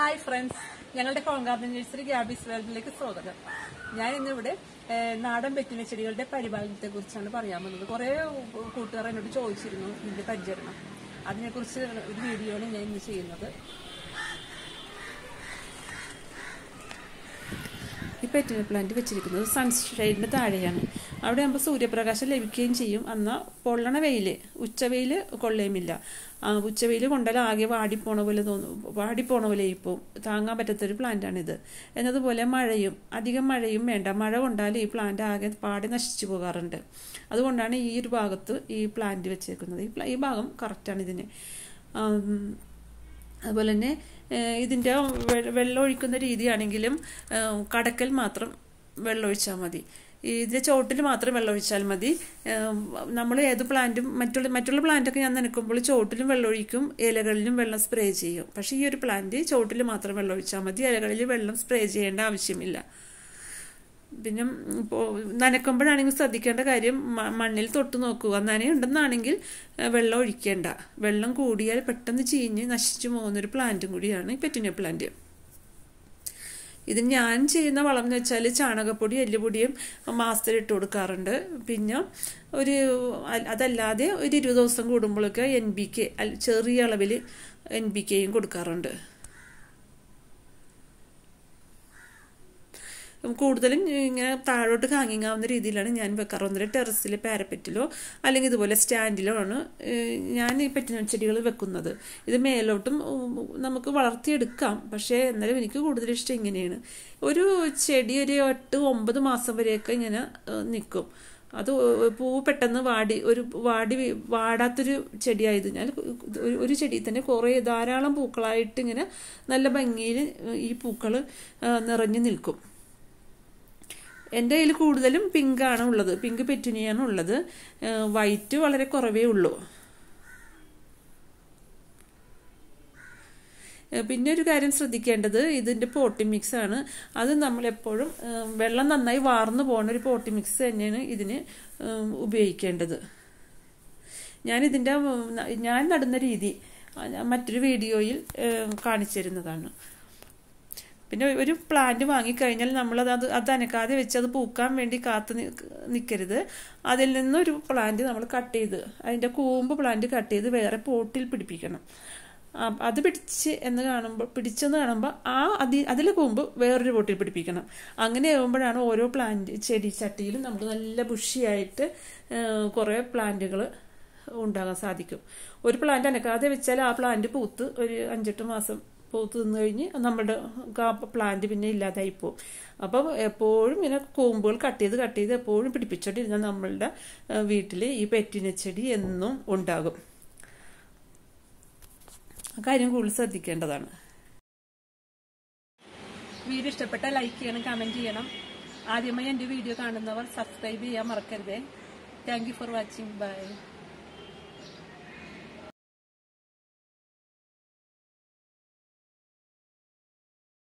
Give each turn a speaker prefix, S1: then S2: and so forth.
S1: hi friends ഞങ്ങളുടെ home garden nursery ഗ്യാബീസ് വേൾഡിലേക്ക് സ്വാഗതം ഞാൻ ഇന്നിവിടെ ഏഹ്, നാടൻ പെറ്റിന ചെടികളുടെ പരിപാലനത്തെ കുറിച്ചാണ് പറയാൻ വന്നത് കുറെ കൂട്ടുകാർ എന്നോട് ചോദിച്ചിരുന്നു ഇതിന്റെ പരിചരണം അതിനെക്കുറിച്ച് ഒരു വീഡിയോയാണ് ഞാൻ ഇന്ന് ചെയ്യുന്നത് ഈ പെറ്റിന പ്ലാന്റ് വെച്ചിരിക്കുന്നത് സൺഷെയ്ഡിന് താഴെയാണ് അവിടെ ആകുമ്പോൾ സൂര്യപ്രകാശം ലഭിക്കുകയും ചെയ്യും എന്നാൽ പൊള്ളണ വെയിൽ ഉച്ചവെയിൽ കൊള്ളുകയുമില്ല ആ, ഉച്ചവെയിൽ കൊണ്ടാൽ ആകെ വാടിപ്പോണ പോലെ തോന്നും വാടിപ്പോണ പോലെ ഇപ്പോൾ താങ്ങാൻ പറ്റാത്തൊരു പ്ലാന്റാണിത് എന്നതുപോലെ മഴയും അധികം മഴയും വേണ്ട മഴ കൊണ്ടാൽ ഈ പ്ലാന്റ് ആകെ പാടെ നശിച്ചു പോകാറുണ്ട് അതുകൊണ്ടാണ് ഈ ഒരു ഭാഗത്ത് ഈ പ്ലാന്റ് വെച്ചേക്കുന്നത് ഈ പ്ല- ഈ ഭാഗം കറക്റ്റാണ് ഇതിന് ആം, അതുപോലെ തന്നെ ഏഹ്, ഇതിൻ്റെ വെ- വെള്ളം ഒഴിക്കുന്ന രീതിയാണെങ്കിലും ഏഹ്, കടക്കൽ മാത്രം വെള്ളം ഒഴിച്ചാൽ മതി ഇതിൻ്റെ ചോട്ടിൽ മാത്രം വെള്ളം ഒഴിച്ചാൽ മതി നമ്മൾ ഏത് പ്ലാന്റും മറ്റുള്ള മറ്റുള്ള പ്ലാന്റൊക്കെ ഞാൻ നനക്കുമ്പോൾ ചോട്ടിലും വെള്ളം ഒഴിക്കും ഇലകളിലും വെള്ളം സ്പ്രേ ചെയ്യും പക്ഷേ ഈ ഒരു പ്ലാന്റ് ചോട്ടിൽ മാത്രം വെള്ളം ഒഴിച്ചാൽ മതി ഇലകളിൽ വെള്ളം സ്പ്രേ ചെയ്യേണ്ട ആവശ്യമില്ല പിന്നെ ഇപ്പോൾ നനക്കുമ്പോഴാണെങ്കിൽ ശ്രദ്ധിക്കേണ്ട കാര്യം മ- മണ്ണിൽ തൊട്ട് നോക്കുക നനയുണ്ടെന്നാണെങ്കിൽ ഏഹ്, വെള്ളം ഒഴിക്കേണ്ട വെള്ളം കൂടിയാൽ പെട്ടെന്ന് ചീഞ്ഞ് നശിച്ചു പോകുന്നൊരു പ്ലാന്റും കൂടിയാണ് ഈ പെറ്റുനിയ പ്ലാന്റ് ഇത് ഞാൻ ചെയ്യുന്ന വളം എന്ന് വെച്ചാൽ ചാണകപ്പൊടി എല്ലുപൊടിയും മാസത്തിൽ ഇട്ട് കൊടുക്കാറുണ്ട് പിന്നെ ഒരു അ- അതല്ലാതെ ഒരു ഇരുപത് ദിവസം കൂടുമ്പോഴൊക്കെ എൻ ബി കെ ചെറിയ അളവിൽ എൻ ബി കെയും കൊടുക്കാറുണ്ട് കൂടുതലും ഇങ്ങനെ താഴോട്ട് ഹാങ്ങിങ് രീതിയിലാണ് ഞാൻ വെക്കാറ് ഒന്നര ടെറസിൽ പാരപ്പറ്റിലോ അല്ലെങ്കിൽ ഇതുപോലെ സ്റ്റാൻഡിലോ ആണ് ഏഹ്, ഞാൻ ഈ പറ്റുന്ന ചെടികൾ വെക്കുന്നത് ഇത് മേലോട്ടും ഉം, നമുക്ക് വളർത്തിയെടുക്കാം പക്ഷേ എന്നാലും എനിക്ക് കൂടുതൽ ഇഷ്ടം ഇങ്ങനെയാണ് ഒരു ചെടി ഒരു എട്ട് ഒമ്പത് മാസം വരെയൊക്കെ ഇങ്ങനെ നിൽക്കും അത് പൂ പെട്ടെന്ന് വാടി ഒരു വാടി വി- വാടാത്തൊരു ചെടിയായതിനാൽ ഒരു- ഒരു ചെടിയിൽ തന്നെ കുറേ ധാരാളം പൂക്കളായിട്ട് ഇങ്ങനെ നല്ല ഭംഗിയിൽ ഈ പൂക്കൾ നിറഞ്ഞു നിൽക്കും എൻ്റെ കയ്യിൽ കൂടുതലും പിങ്കാണ് ഉള്ളത് പിങ്ക് പെറ്റുനിയാണ് ഉള്ളത് ഏഹ് വൈറ്റ് വളരെ കുറവേ ഉള്ളൂ ഏഹ് പിന്നെ ഒരു കാര്യം ശ്രദ്ധിക്കേണ്ടത് ഇതിൻ്റെ പോട്ടി മിക്സ് ആണ് അത് നമ്മൾ എപ്പോഴും ഏഹ് വെള്ളം നന്നായി വാർന്നു പോകുന്ന ഒരു പോട്ടി മിക്സ് തന്നെയാണ് ഇതിന് ഏഹ് ഉപയോഗിക്കേണ്ടത് ഞാനിതിൻ്റെ ഉം, ഞാൻ നടുന്ന രീതി ആ, ഞാൻ മറ്റൊരു വീഡിയോയിൽ ഏഹ് കാണിച്ചു തരുന്നതാണ് പിന്നെ ഒരു പ്ലാന്റ് വാങ്ങിക്കഴിഞ്ഞാൽ നമ്മളത് അത് അത് അനക്കാതെ വെച്ച് അത് പൂക്കാൻ വേണ്ടി കാത്ത് നിൽക്കരുത് അതിൽ നിന്നൊരു പ്ലാന്റ് നമ്മൾ കട്ട് ചെയ്ത് അതിൻ്റെ കൂമ്പ് പ്ലാന്റ് കട്ട് ചെയ്ത് വേറെ പോട്ടിൽ പിടിപ്പിക്കണം ആ, അത് പിടിച്ച് എന്ന് കാണുമ്പോൾ പിടിച്ചെന്ന് കാണുമ്പോൾ ആ അതി അതിലെ കൂമ്പ് വേറൊരു പോട്ടിൽ പിടിപ്പിക്കണം അങ്ങനെ ആകുമ്പോഴാണ് ഓരോ പ്ലാന്റ് ചെടി ചട്ടിയിലും നമുക്ക് നല്ല ബുഷിയായിട്ട് കുറേ പ്ലാന്റുകൾ ഉണ്ടാകാൻ സാധിക്കും ഒരു പ്ലാന്റ് അനക്കാതെ വെച്ചാൽ ആ പ്ലാന്റ് പൂത്ത് ഒരു അഞ്ചെട്ട് മാസം പൂത്ത് നിന്ന് കഴിഞ്ഞ് നമ്മുടെ പ്ലാന്റ് പിന്നെ ഇല്ലാതായി പോകും അപ്പം എപ്പോഴും ഇങ്ങനെ കൂമ്പുകൾ കട്ട് ചെയ്ത് കട്ട് ചെയ്ത് എപ്പോഴും പിടിപ്പിച്ചോണ്ടിരുന്നാൽ നമ്മളുടെ വീട്ടിൽ ഈ പെറ്റിന ചെടി എന്നും ഉണ്ടാകും ആ കാര്യം കൂടുതൽ ശ്രദ്ധിക്കേണ്ടതാണ് വീഡിയോ ഇഷ്ടപ്പെട്ട ലൈക്ക് ചെയ്യണം കമന്റ് ചെയ്യണം ആദ്യമായി എൻ്റെ വീഡിയോ കാണുന്നവർ സബ്സ്ക്രൈബ് ചെയ്യാൻ മറക്കരുതേ thank you for watching by